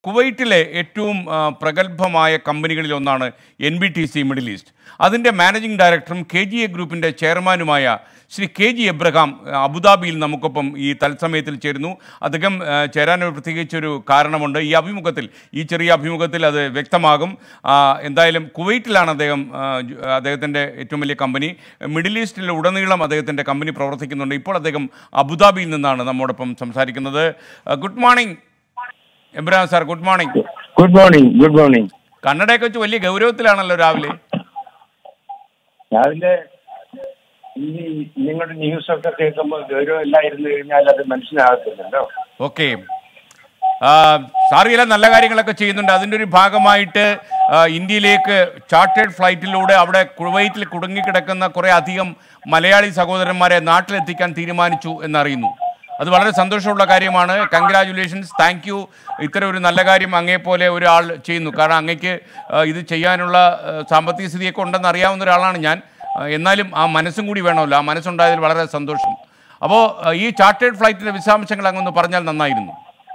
കുവൈറ്റിലെ ഏറ്റവും ആ, പ്രഗത്ഭമായ കമ്പനികളിൽ ഒന്നാണ് N B T C middle east അതിൻ്റെ മാനേജിംഗ് ഡയറക്ടറും കെ ജി എ ഗ്രൂപ്പിൻ്റെ ചെയർമാനുമായ ശ്രീ കെ ജി എബ്രഹാം ആ, അബുദാബിയിൽ നമുക്കൊപ്പം ഈ തത്സമയത്തിൽ ചേരുന്നു അദ്ദേഹം ആ, ചേരാൻ ഒരു പ്രത്യേകിച്ചൊരു കാരണമുണ്ട് ഈ അഭിമുഖത്തിൽ ഈ ചെറിയ അഭിമുഖത്തിൽ അത് വ്യക്തമാകും ആ, എന്തായാലും കുവൈറ്റിലാണ് അദ്ദേഹം ആ, ജ- അദ്ദേഹത്തിൻ്റെ ഏറ്റവും വലിയ കമ്പനി മിഡിൽ ഈസ്റ്റിൽ ഉടനീളം അദ്ദേഹത്തിൻ്റെ കമ്പനി പ്രവർത്തിക്കുന്നുണ്ട് ഇപ്പോൾ അദ്ദേഹം അബുദാബിയിൽ നിന്നാണ് നമ്മോടൊപ്പം സംസാരിക്കുന്നത് ആ, good morning Abraham sir good morning good morning good morning കന്നഡയൊക്കെ വെച്ച് വലിയ ഗൗരവത്തിലാണല്ലോ രാവിലെ രാവിലെ ഈ നിങ്ങളുടെ ന്യൂസ് ഒക്കെ കേൾക്കുമ്പോൾ ഗൗരവം ഇല്ലായിരുന്നു കഴിഞ്ഞാൽ അത് മനസ്സിലാകത്തില്ലല്ലോ ഓക്കെ സാർ ചില നല്ല കാര്യങ്ങളൊക്കെ ചെയ്യുന്നുണ്ട് അതിൻ്റെ ഒരു ഭാഗമായിട്ട് ആ, ഇന്ത്യയിലേക്ക് ചാർട്ടേഡ് ഫ്ലൈറ്റിലൂടെ അവിടെ കുവൈറ്റിൽ കുടുങ്ങിക്കിടക്കുന്ന കുറേ അധികം മലയാളി സഹോദരന്മാരെ നാട്ടിലെത്തിക്കാൻ തീരുമാനിച്ചു എന്നറിയുന്നു അത് വളരെ സന്തോഷമുള്ള കാര്യമാണ് കൺഗ്രാജുലേഷൻസ് താങ്ക് യു ഇത്തരം ഒരു നല്ല കാര്യം അങ്ങേപ്പോലെ ഒരാൾ ചെയ്യുന്നു കാരണം അങ്ങേക്ക് ആ, ഇത് ചെയ്യാനുള്ള ആ, സാമ്പത്തിക സ്ഥിതിയൊക്കെ ഉണ്ടെന്ന് അറിയാവുന്ന ഒരാളാണ് ഞാൻ ആ, എന്നാലും ആ മനസ്സും കൂടി വേണമല്ലോ ആ മനസ്സുണ്ടായതിൽ വളരെ സന്തോഷം അപ്പോൾ ആ, ഈ ചാർട്ടേഡ് ഫ്ലൈറ്റിൻ്റെ വിശദാംശങ്ങൾ അങ്ങൊന്ന് പറഞ്ഞാൽ നന്നായിരുന്നു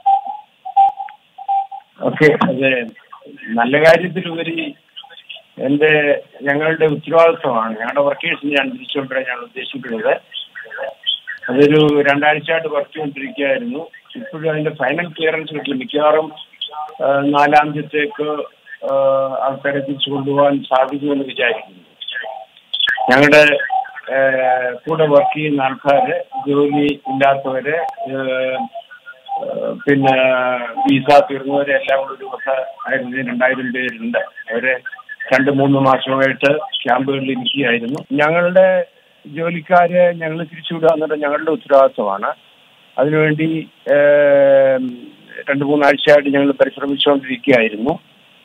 ഓക്കെ അത് നല്ല കാര്യത്തിലുപരി എന്റെ ഞങ്ങളുടെ ഉത്തരവാദിത്വമാണ് ഞങ്ങളുടെ വർക്കേഴ്സിനെ ഞാൻ തിരിച്ചുകൊണ്ടുവരാൻ ഞാൻ ഉദ്ദേശിക്കുന്നത് അതൊരു രണ്ടാഴ്ചയായിട്ട് വർക്ക് ചെയ്തുകൊണ്ടിരിക്കുകയായിരുന്നു ഇപ്പോഴും അതിന്റെ ഫൈനൽ ക്ലിയറൻസ് കിട്ടില്ല മിക്കവാറും ആ, നാലാമത്തേക്ക് ആ, ആൾക്കാരെ തിരിച്ചു കൊണ്ടുപോകാൻ സാധിക്കുമെന്ന് വിചാരിക്കുന്നു ഞങ്ങളുടെ ആ, കൂടെ വർക്ക് ചെയ്യുന്ന ആൾക്കാര് ജോലി ഇല്ലാത്തവര് ആ, ആ, പിന്നെ വിസ തീർന്നവരെ എല്ലാം കൂടെ ഒരു പത്ത് ആയിരത്തി രണ്ടായിരം പേരുണ്ട് അവര് രണ്ട് മൂന്ന് മാസമായിട്ട് ക്യാമ്പുകളിൽ ഇരിക്കുകയായിരുന്നു ഞങ്ങളുടെ ജോലിക്കാരെ ഞങ്ങൾ തിരിച്ചുവിടുക എന്നത് ഞങ്ങളുടെ ഉത്തരവാദിത്വമാണ് അതിനുവേണ്ടി ഏം, രണ്ട് മൂന്നാഴ്ചയായിട്ട് ഞങ്ങൾ പരിശ്രമിച്ചുകൊണ്ടിരിക്കുകയായിരുന്നു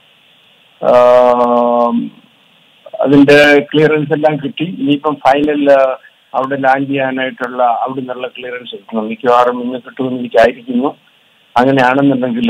ആം, അതിന്റെ ക്ലിയറൻസ് എല്ലാം കിട്ടി ഇനിയിപ്പം ഫൈനൽ അവിടെ ലാൻഡ് ചെയ്യാനായിട്ടുള്ള അവിടെ നിന്നുള്ള ക്ലിയറൻസ് കിട്ടണം മിക്കവാറും ഇന്ന് കിട്ടുമെന്ന് എനിക്കായിരിക്കുന്നു അങ്ങനെയാണെന്നുണ്ടെങ്കിൽ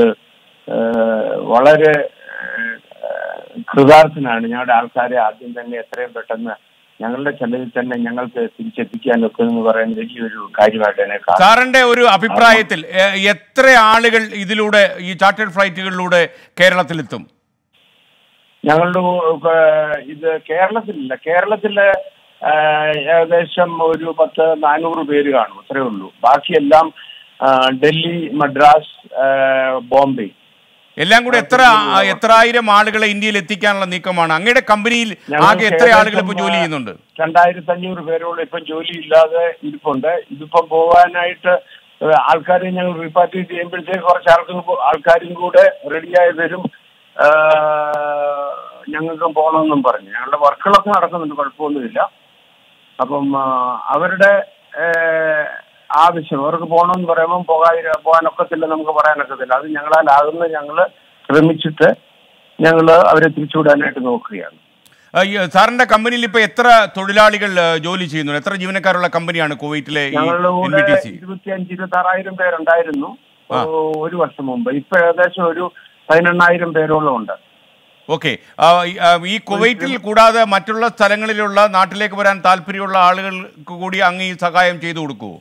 വളരെ ഏഹ്, കൃതാർത്ഥനാണ് ഞങ്ങളുടെ ആൾക്കാരെ ആദ്യം തന്നെ എത്രയും പെട്ടെന്ന് ഞങ്ങളുടെ ചെലവിൽ തന്നെ ഞങ്ങൾക്ക് തിരിച്ചെത്തിക്കാനൊക്കെ എന്ന് പറയുന്നത് വലിയൊരു കാര്യമായിട്ട് തന്നെ കാണുന്നു സാറിന്റെ ഒരു അഭിപ്രായത്തിൽ എ- എത്ര ആളുകൾ ഇതിലൂടെ ഈ ചാർട്ടേഡ് ഫ്ലൈറ്റുകളിലൂടെ കേരളത്തിലെത്തും ഞങ്ങളുടെ ഏഹ്, ഇത് കേരളത്തിലില്ല കേരളത്തില് ഏഹ്, ഏകദേശം ഒരു പത്ത് നാനൂറ് പേര് കാണും അത്രേ ഉള്ളൂ ബാക്കിയെല്ലാം ഏഹ്, ഡൽഹി മദ്രാസ് ഏഹ്, ബോംബെ എല്ലാം കൂടെ എത്ര ആ, എത്ര ആയിരം ആളുകളെ ഇന്ത്യയിൽ എത്തിക്കാനുള്ള നീക്കമാണ് അങ്ങയുടെ കമ്പനിയിൽ ഞങ്ങൾക്ക് ആകെ എത്ര ആളുകൾ ഇപ്പോൾ ഏകദേശം, ജോലി ചെയ്യുന്നുണ്ട് രണ്ടായിരത്തി അഞ്ഞൂറ് പേരോളം ഇപ്പം ജോലി ഇല്ലാതെ ഇരിപ്പുണ്ട് ഇതിപ്പം പോകാനായിട്ട് ഏഹ്, ആൾക്കാരെ ഞങ്ങൾ റീപാർട്ടേറ്റ് ചെയ്യുമ്പോഴത്തേക്ക് കുറച്ച് ആൾക്കും കൂ- ആൾക്കാരും കൂടെ റെഡിയായി വരും ഏഹ്, ഞങ്ങൾക്കും പോകണമെന്നും പറഞ്ഞു ഞങ്ങളുടെ വർക്കുകളൊക്കെ നടക്കുന്നുണ്ട് കുഴപ്പമൊന്നുമില്ല അപ്പം ആ, അവരുടെ ഏഹ്, ആവശ്യം അവർക്ക് പോകണമെന്ന് പറയുമ്പോൾ പോകാതിര പോകാനൊക്കത്തില്ല നമുക്ക് പറയാനൊക്കത്തില്ല അത് ഞങ്ങളാലാകുന്ന ഞങ്ങൾ ശ്രമിച്ചിട്ട് ഞങ്ങൾ അവരെ തിരിച്ചുവിടാനായിട്ട് നോക്കുകയാണ് ആ, ഈ സാറിന്റെ കമ്പനിയിൽ ഇപ്പൊ എത്ര തൊഴിലാളികൾ ആ, ജോലി ചെയ്യുന്നു എത്ര ജീവനക്കാരുള്ള കമ്പനിയാണ് കുവൈറ്റിലെ ഈ ഞങ്ങളുടെ എൻ കൂടെ ബി ടി സി ഇരുപത്തിയഞ്ച് ഇരുപത്തി ആറായിരം പേരുണ്ടായിരുന്നു ആ. ഓ, ഒരു വർഷം മുമ്പ് ഇപ്പൊ ഏകദേശം ഒരു പതിനെണ്ണായിരം പേരോളം ഉണ്ട് ഓക്കെ ഈ കുവൈറ്റിൽ കൂടാതെ മറ്റുള്ള സ്ഥലങ്ങളിലുള്ള നാട്ടിലേക്ക് വരാൻ താല്പര്യമുള്ള ആളുകൾക്ക് കൂടി അങ്ങ് ഈ സഹായം ചെയ്തു കൊടുക്കുമോ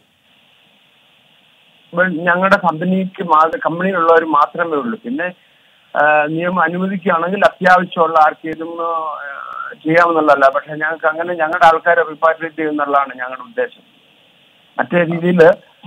ഇപ്പോൾ ഞങ്ങളുടെ കമ്പനിക്ക് കമ്പനിയിലുള്ളവർ മാത്രമേ ഉള്ളൂ പിന്നെ ആ, നിയമം അനുവദിക്കുകയാണെങ്കിൽ അത്യാവശ്യമുള്ള ആർക്കെങ്കിലും ആ, ചെയ്യാമെന്നുള്ളതല്ല പക്ഷെ ഞങ്ങൾക്ക് അങ്ങനെ ഞങ്ങളുടെ ആൾക്കാരെ റിപ്പാട്രിയേറ്റ് ചെയ്യുന്നുള്ളതാണ് ഞങ്ങളുടെ ഉദ്ദേശം മറ്റേ രീതിയിൽ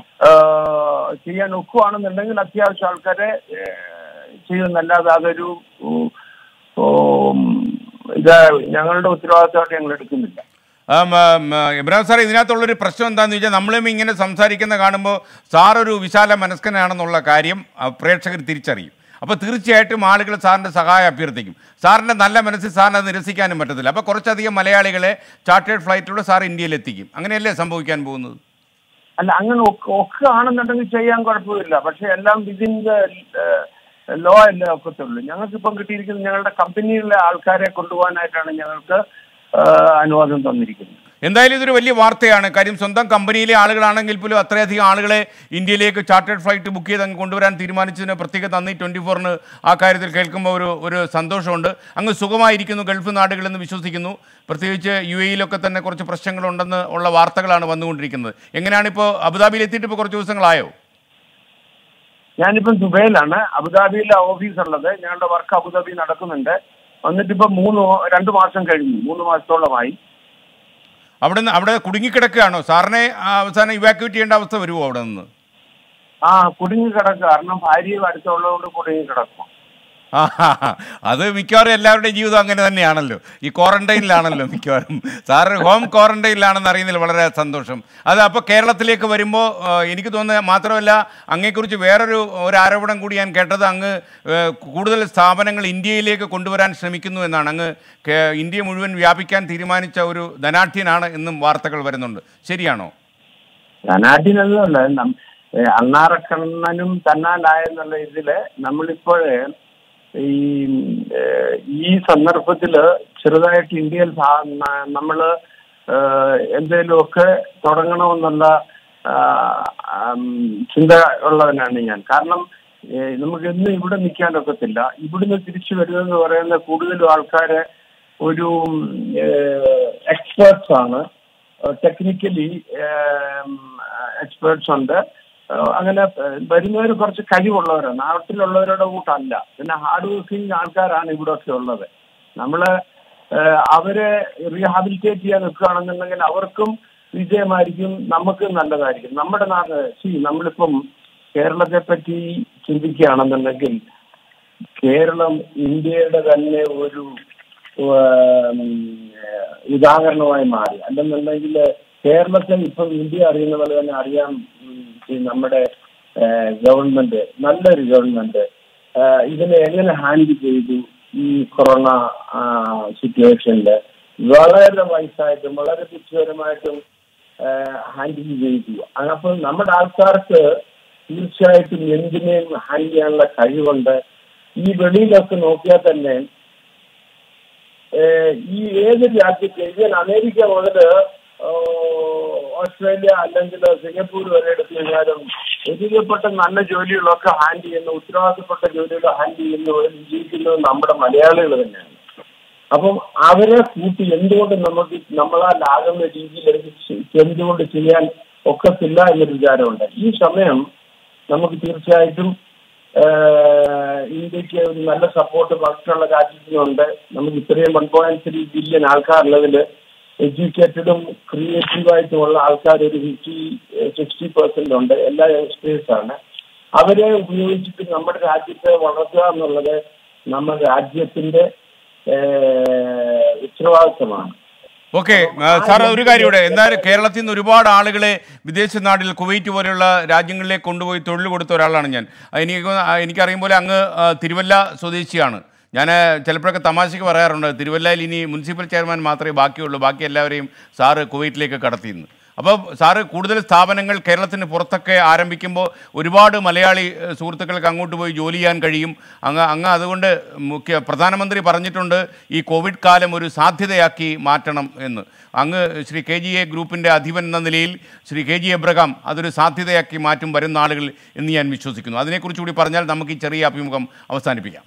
ചെയ്യാൻ ഒക്കുവാണെന്നുണ്ടെങ്കിൽ അത്യാവശ്യം ആൾക്കാരെ ഏ, ചെയ്യുന്നല്ലാതെ അതൊരു ഉം, ഉം, ഇത് ഞങ്ങളുടെ ഉത്തരവാദിത്തമായിട്ട് ഞങ്ങൾ എടുക്കുന്നില്ല ആം, ആം, ആ, ഇബ്രാഹിം സാർ ഇതിനകത്തുള്ളൊരു പ്രശ്നം എന്താണെന്ന് വെച്ചാൽ നമ്മളും ഇങ്ങനെ സംസാരിക്കുന്ന കാണുമ്പോൾ സാർ ഒരു വിശാല മനസ്കനാണെന്നുള്ള കാര്യം ആ, പ്രേക്ഷകർ തിരിച്ചറിയും അപ്പോൾ തീർച്ചയായിട്ടും ആളുകൾ സാറിൻ്റെ സഹായം അഭ്യർത്ഥിക്കും സാറിൻ്റെ നല്ല മനസ്സിൽ സാറിനെ നിരസിക്കാനും പറ്റത്തില്ല അപ്പോൾ കുറച്ചധികം മലയാളികളെ ചാർട്ടേഡ് ഫ്ലൈറ്റിലൂടെ സാർ ഇന്ത്യയിൽ എത്തിക്കും അങ്ങനെയല്ലേ സംഭവിക്കാൻ പോകുന്നത് അല്ല അങ്ങനെ ഒക്കെ ഒക്കെ ആണെന്നുണ്ടെങ്കിൽ ചെയ്യാൻ കുഴപ്പമില്ല പക്ഷെ എല്ലാം വിതിൻ ലോ അല്ലേ ഒക്കത്തുള്ളൂ ഞങ്ങൾക്ക് ഇപ്പം കിട്ടിയിരിക്കുന്നത് ഞങ്ങളുടെ കമ്പനിയിലെ ആൾക്കാരെ കൊണ്ടുപോകാനായിട്ടാണ് ഞങ്ങൾക്ക് ആ, അനുവാദം തന്നിരിക്കുന്നത് എന്തായാലും ഇതൊരു വലിയ വാർത്തയാണ് കാര്യം സ്വന്തം കമ്പനിയിലെ ആളുകളാണെങ്കിൽ പോലും അത്രയധികം ആളുകളെ ഇന്ത്യയിലേക്ക് ചാർട്ടേഡ് ഫ്ലൈറ്റ് ബുക്ക് ചെയ്ത് അങ്ങ് കൊണ്ടുവരാൻ തീരുമാനിച്ചതിന് പ്രത്യേക നന്ദി ട്വൻറ്റി ഫോറിന് ആ കാര്യത്തിൽ കേൾക്കുമ്പോൾ ഒരു ഒരു സന്തോഷമുണ്ട് അങ്ങ് സുഖമായിരിക്കുന്നു ഗൾഫ് നാടുകളെന്ന് വിശ്വസിക്കുന്നു പ്രത്യേകിച്ച് യു എയിലൊക്കെ തന്നെ കുറച്ച് പ്രശ്നങ്ങളുണ്ടെന്ന് ഉള്ള വാർത്തകളാണ് വന്നുകൊണ്ടിരിക്കുന്നത് എങ്ങനെയാണ് ഇപ്പോൾ അബുദാബിയിൽ എത്തിയിട്ട് ഇപ്പോൾ കുറച്ച് ദിവസങ്ങളായോ ഞാനിപ്പം ദുബൈയിലാണ് അബുദാബിയിലെ ഓഫീസ് ഉള്ളത് ഞങ്ങളുടെ വർക്ക് അബുദാബി നടക്കുന്നുണ്ട് വന്നിട്ടിപ്പോ മൂന്ന് മോ- രണ്ട് മാസം കഴിഞ്ഞു മൂന്ന് മാസത്തോളമായി അവിടെ നിന്ന് അവിടെ കുടുങ്ങിക്കിടക്കുകയാണോ സാറിനെ ആ, അവസാനം ഇവാക്യുവേറ്റ് ചെയ്യേണ്ട അവസ്ഥ വരുമോ അവിടെ നിന്ന് ആ കുടുങ്ങി കിടക്കുക കാരണം ഭാര്യയും അടുത്തുള്ളതുകൊണ്ട് കുടുങ്ങി കിടക്കും ആ, അത് മിക്കവാറും എല്ലാവരുടെയും ജീവിതം അങ്ങനെ തന്നെയാണല്ലോ ഈ ക്വാറന്റൈനിലാണല്ലോ മിക്കവാറും സാറ് ഹോം ക്വാറന്റൈനിലാണെന്ന് അറിയുന്നതിൽ വളരെ സന്തോഷം അത് അപ്പോൾ കേരളത്തിലേക്ക് വരുമ്പോൾ ആ, എനിക്ക് തോന്നുന്നത് മാത്രമല്ല അങ്ങയെക്കുറിച്ച് വേറൊരു ഒരു ആരോപണം കൂടി ഞാൻ കേട്ടത് അങ്ങ് ഏ, കൂടുതൽ സ്ഥാപനങ്ങൾ ഇന്ത്യയിലേക്ക് കൊണ്ടുവരാൻ ശ്രമിക്കുന്നു എന്നാണ് അങ്ങ് കേ- ഇന്ത്യ മുഴുവൻ വ്യാപിക്കാൻ തീരുമാനിച്ച ഒരു ധനാഠ്യനാണ് എന്നും വാർത്തകൾ വരുന്നുണ്ട് ശരിയാണോ ധനാഢ്യനല്ല അണ്ണാറക്കണ്ണനും തന്നാലായെന്നുള്ള ഇതില് നമ്മളിപ്പോഴേ ഈ ഏഹ്, ഈ സന്ദർഭത്തില് ചെറുതായിട്ട് ഇന്ത്യയിൽ ഭാ- ന- നമ്മള് ഏഹ്, എന്തേലുമൊക്കെ തുടങ്ങണമെന്നുള്ള ആ, ആം, ചിന്ത ഉള്ളവനാണ് ഞാൻ കാരണം ഏഹ്, നമുക്ക് എന്നും ഇവിടെ നിൽക്കാനൊക്കത്തില്ല ഇവിടുന്ന് തിരിച്ചു വരുന്നതെന്ന് പറയുന്ന കൂടുതലും ആൾക്കാര് ഒരു എക്സ്പേർട്സ് ആണ് ടെക്നിക്കലി എക്സ്പേർട്സ് ഉണ്ട് ഏഹ് അങ്ങനെ വരുന്നവർ കുറച്ച് കഴിവുള്ളവരാണ് നാട്ടിലുള്ളവരുടെ കൂട്ടല്ല പിന്നെ ഹാർഡ് വർക്കിംഗ് ആൾക്കാരാണ് ഇവിടെ ഒക്കെ ഉള്ളത് നമ്മള് ഏഹ് അവരെ റീഹാബിലിറ്റേറ്റ് ചെയ്യാൻ നിൽക്കുകയാണെന്നുണ്ടെങ്കിൽ അവർക്കും വിജയമായിരിക്കും നമുക്കും നല്ലതായിരിക്കും നമ്മുടെ നാട് സി നമ്മളിപ്പം കേരളത്തെ പറ്റി ചിന്തിക്കുകയാണെന്നുണ്ടെങ്കിൽ കേരളം ഇന്ത്യയുടെ തന്നെ ഒരു ഉം, ഏഹ്, ഉദാഹരണമായി മാറി അല്ലെന്നുണ്ടെങ്കിൽ കേരളത്തെ ഇപ്പം ഇന്ത്യ അറിയുന്ന പോലെ തന്നെ അറിയാൻ ഉം, ഈ നമ്മുടെ ഏഹ്, ഗവൺമെന്റ് നല്ലൊരു ഗവൺമെന്റ് ഏഹ്, ഇതിനെ എങ്ങനെ ഹാൻഡിൽ ചെയ്തു ഈ കൊറോണ സിറ്റുവേഷനിൽ വളരെ വയസ്സായിട്ടും വളരെ ബുദ്ധിപരമായിട്ടും ഹാൻഡിൽ ചെയ്തു അപ്പോൾ നമ്മുടെ ആൾക്കാർക്ക് തീർച്ചയായിട്ടും എന്തിനേയും ഹാൻഡിൽ ചെയ്യാനുള്ള കഴിവുണ്ട് ഈ വെളിയിലൊക്കെ നോക്കിയാൽ തന്നെ ഏഹ് ഈ ഏത് രാജ്യത്ത് ഈവൻ അമേരിക്ക മുതൽ ഓസ്ട്രേലിയ അല്ലെങ്കിൽ സിംഗപ്പൂർ വരെ എടുത്തു കഴിഞ്ഞാലും ഒരുവിധപ്പെട്ട നല്ല ജോലികളൊക്കെ ഹാൻഡിൽ ചെയ്യുന്ന ഉത്തരവാദിത്തപ്പെട്ട ജോലികൾ ഹാൻഡിൽ ചെയ്യുന്നവരും ജീവിക്കുന്നത് നമ്മുടെ മലയാളികൾ തന്നെയാണ് അപ്പം അവരെ കൂട്ടി എന്തുകൊണ്ട് നമുക്ക് നമ്മളാലാകുന്ന രീതിയിൽ എനിക്ക് ചെ- എന്തുകൊണ്ട് ചെയ്യാൻ ഒക്കത്തില്ല എന്നൊരു വിചാരമുണ്ട് ഈ സമയം നമുക്ക് തീർച്ചയായിട്ടും ഏഹ്, ഇന്ത്യക്ക് ഒരു നല്ല സപ്പോർട്ട് മറ്റുള്ള രാജ്യത്തിനുണ്ട് നമുക്ക് ഇത്രയും വൺ പോയിന്റ് ത്രീ ബില്യൺ ആൾക്കാരുള്ളതിൽ എഡ്യൂക്കേറ്റഡും ക്രിയേറ്റീവായിട്ടുമുള്ള ആൾക്കാർ ഒരു ഫിഫ്റ്റി സിക്സ്റ്റി പെർസെന്റ് ഉണ്ട് എല്ലാ യങ്സ്റ്റേഴ്സ് ആണ് അവരെ ഉപയോഗിച്ചിട്ട് നമ്മുടെ രാജ്യത്തെ വളർത്തുക എന്നുള്ളത് നമ്മുടെ രാജ്യത്തിന്റെ ഏഹ്, ഉത്തരവാദിത്തമാണ് ഓക്കെ സാർ ഒരു കാര്യം ഇവിടെ എന്നാലും കേരളത്തിൽ നിന്ന് ഒരുപാട് ആളുകളെ വിദേശ നാട്ടിൽ കുവൈറ്റ് പോലെയുള്ള രാജ്യങ്ങളിലേക്ക് കൊണ്ടുപോയി തൊഴിൽ കൊടുത്ത ഒരാളാണ് ഞാൻ അത് എനിക്ക് തോന്നുന്നു- ആ, എനിക്കറിയും പോലെ അങ്ങ് ആ, തിരുവല്ല സ്വദേശിയാണ് ഞാൻ ചിലപ്പോഴൊക്കെ തമാശയ്ക്ക് പറയാറുണ്ട് തിരുവല്ലയിൽ ഇനി മുനിസിപ്പൽ ചെയർമാൻ മാത്രമേ ബാക്കിയുള്ളൂ ബാക്കി എല്ലാവരെയും സാറ് കുവൈറ്റിലേക്ക് കടത്തിയെന്ന് അപ്പോൾ സാറ് കൂടുതൽ സ്ഥാപനങ്ങൾ കേരളത്തിന് പുറത്തൊക്കെ ആരംഭിക്കുമ്പോൾ ഒരുപാട് മലയാളി ഏഹ്, സുഹൃത്തുക്കൾക്ക് അങ്ങോട്ട് പോയി ജോലി ചെയ്യാൻ കഴിയും അങ്ങ് അങ്ങ് അതുകൊണ്ട് മുഖ്യ പ്രധാനമന്ത്രി പറഞ്ഞിട്ടുണ്ട് ഈ കോവിഡ് കാലം ഒരു സാധ്യതയാക്കി മാറ്റണം എന്ന് അങ്ങ് ശ്രീ കെ ജി എ ഗ്രൂപ്പിൻ്റെ അധിപൻ എന്ന നിലയിൽ ശ്രീ കെ ജി എബ്രഹാം അതൊരു സാധ്യതയാക്കി മാറ്റും വരുന്ന ആളുകൾ എന്ന് ഞാൻ വിശ്വസിക്കുന്നു അതിനെക്കുറിച്ച് കൂടി പറഞ്ഞാൽ നമുക്ക് ഈ ചെറിയ അഭിമുഖം അവസാനിപ്പിക്കാം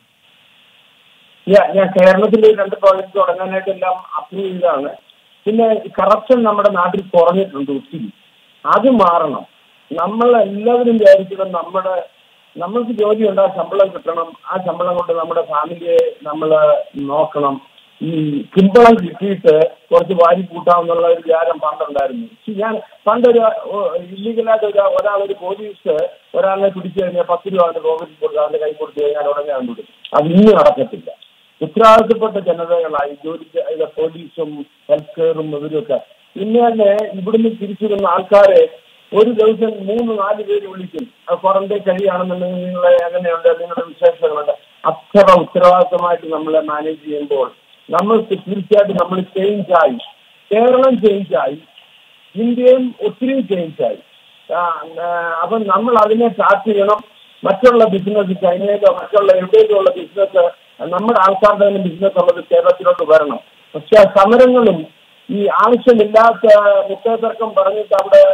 ഞാൻ ഞാൻ കേരളത്തിൽ രണ്ട് പ്രോജക്ട് തുടങ്ങാനായിട്ട് എല്ലാം അപ്രൂവ് ചെയ്താണ് പിന്നെ കറപ്ഷൻ നമ്മുടെ നാട്ടിൽ കുറഞ്ഞിട്ടുണ്ട് ഒത്തിരി അത് മാറണം നമ്മൾ എല്ലാവരും വിചാരിക്കണം നമ്മുടെ നമ്മൾക്ക് ജോലി ഉണ്ട് ആ ശമ്പളം കിട്ടണം ആ ശമ്പളം കൊണ്ട് നമ്മുടെ ഫാമിലിയെ നമ്മൾ നോക്കണം ഈ ശമ്പളം കിട്ടിയിട്ട് കുറച്ച് വാരി കൂട്ടാമെന്നുള്ള ഒരു വിചാരം പണ്ടുണ്ടായിരുന്നു പക്ഷെ ഞാൻ പണ്ടൊരു ഇല്ലീഗലായിട്ട് ഒരു ഒരാൾ ഒരു പോലീസ് ഒരാളെ പിടിച്ചു കഴിഞ്ഞാൽ പത്ത് രൂപ അവന്റെ പോക്കറ്റിൽ കൊടുത്ത് അവന്റെ കൈ കൊടുത്തു കഴിഞ്ഞാൽ ഉടനെ അവൻ വിടും അത് ഇന്ന് നടക്കത്തില്ല ഉത്തരവാദിത്തപ്പെട്ട ജനതകളായി ജോലി ചെയ്ത പോലീസും ഹെൽത്ത് കെയറും ഇവരൊക്കെ ഇന്ന് തന്നെ ഇവിടുന്ന് തിരിച്ചു വരുന്ന ആൾക്കാരെ ഒരു ദിവസം മൂന്ന് നാല് പേര് വിളിക്കും ക്വാറന്റൈൻ കഴിയുകയാണെന്നുണ്ടെങ്കിൽ നിങ്ങളെ എങ്ങനെയുണ്ട് നിങ്ങളുടെ വിശേഷങ്ങളുണ്ട് അത്ര ഉത്തരവാദിത്തമായിട്ട് നമ്മളെ മാനേജ് ചെയ്യുമ്പോൾ നമ്മൾക്ക് തീർച്ചയായിട്ടും നമ്മൾ ചേഞ്ച് ആയി കേരളം ചേഞ്ച് ആയി ഇന്ത്യയും ഒത്തിരി ചേഞ്ച് ആയി ആ, ആ, അപ്പം നമ്മൾ അതിനെ സ്റ്റാർട്ട് ചെയ്യണം മറ്റുള്ള ബിസിനസ് ചൈനയിലോ മറ്റുള്ള എവിടെയെങ്കിലും ഉള്ള ബിസിനസ് നമ്മുടെ ആൾക്കാരുടെ തന്നെ ബിസിനസ് ഉള്ളത് കേരളത്തിലോട്ട് വരണം പക്ഷെ ആ സമരങ്ങളും ഈ ആവശ്യമില്ലാത്ത മുത്തതർക്കം പറഞ്ഞിട്ട് അവിടെ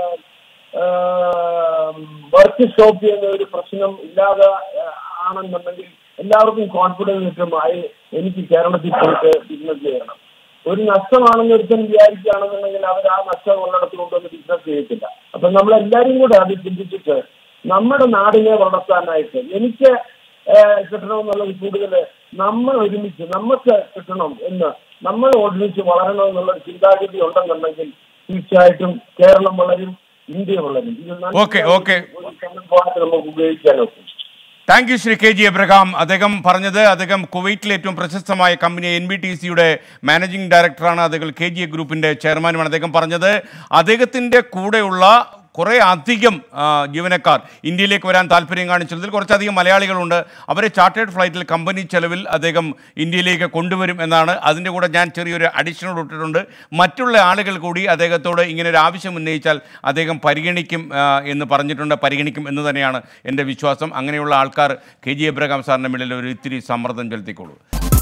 വർക്ക് സ്റ്റോപ്പ് ചെയ്യുന്ന ഒരു പ്രശ്നം ഇല്ലാതെ ആ, ആണെന്നുണ്ടെങ്കിൽ എല്ലാവർക്കും കോൺഫിഡൻസ് കിട്ടും ആയി എനിക്ക് കേരളത്തിൽ പോയിട്ട് ബിസിനസ് ചെയ്യണം ഒരു നഷ്ടമാണെന്ന് ഒരുത്തൻ വിചാരിക്കുകയാണെന്നുണ്ടെങ്കിൽ അവർ ആ നഷ്ടം ഉള്ളിടത്ത് കൊണ്ടുവന്ന് ബിസിനസ് ചെയ്യത്തില്ല അപ്പൊ നമ്മൾ എല്ലാവരും കൂടെ അത് ചിന്തിച്ചിട്ട് നമ്മുടെ നാടിനെ വളർത്താനായിട്ട് എനിക്ക് ഏഹ്, കിട്ടണമെന്നുള്ളത് കൂടുതൽ നമ്മൾ ഒരുമിച്ച് നമുക്ക് കിട്ടണം എന്ന് നമ്മൾ ഒരുമിച്ച് വളരണം എന്നുള്ള ഒരു ചിന്താഗതി ഉണ്ടെന്നുണ്ടെങ്കിൽ തീർച്ചയായിട്ടും കേരളം വളരും ഇന്ത്യ വളരും ഇത് നല്ല ഓക്കെ, ഓക്കെ. ഒരു സംവിധാനത്തിൽ നമുക്ക് ഉപയോഗിക്കാനൊക്കെ thank you Shri K G Abraham അദ്ദേഹം പറഞ്ഞത് അദ്ദേഹം കുവൈറ്റിലെ ഏറ്റവും പ്രശസ്തമായ കമ്പനി എൻ ബി ടി സിയുടെ മാനേജിംഗ് ഡയറക്ടറാണ് അദ്ദേഹം കെ ജി എ ഗ്രൂപ്പിൻ്റെ ചെയർമാനുമാണ് അദ്ദേഹം പറഞ്ഞത് അദ്ദേഹത്തിൻ്റെ കൂടെയുള്ള കുറേ അധികം ആ, ജീവനക്കാർ ഇന്ത്യയിലേക്ക് വരാൻ താല്പര്യം കാണിച്ചതിൽ കുറച്ചധികം മലയാളികളുണ്ട് അവരെ ചാർട്ടേഡ് ഫ്ലൈറ്റിൽ കമ്പനി ചെലവിൽ അദ്ദേഹം ഇന്ത്യയിലേക്ക് കൊണ്ടുവരും എന്നാണ് അതിൻ്റെ കൂടെ ഞാൻ ചെറിയൊരു അഡീഷണൽ ഇട്ടിട്ടുണ്ട് മറ്റുള്ള ആളുകൾ കൂടി അദ്ദേഹത്തോട് ഇങ്ങനെ ഒരു ആവശ്യം ഉന്നയിച്ചാൽ അദ്ദേഹം പരിഗണിക്കും ആ, എന്ന് പറഞ്ഞിട്ടുണ്ട് പരിഗണിക്കും എന്ന് തന്നെയാണ് എൻ്റെ വിശ്വാസം അങ്ങനെയുള്ള ആൾക്കാർ കെ ജി എബ്രഹാം സാറിൻ്റെ മേളിൽ ഒരു ഇത്തിരി സമ്മർദ്ദം ചെലുത്തിക്കോളൂ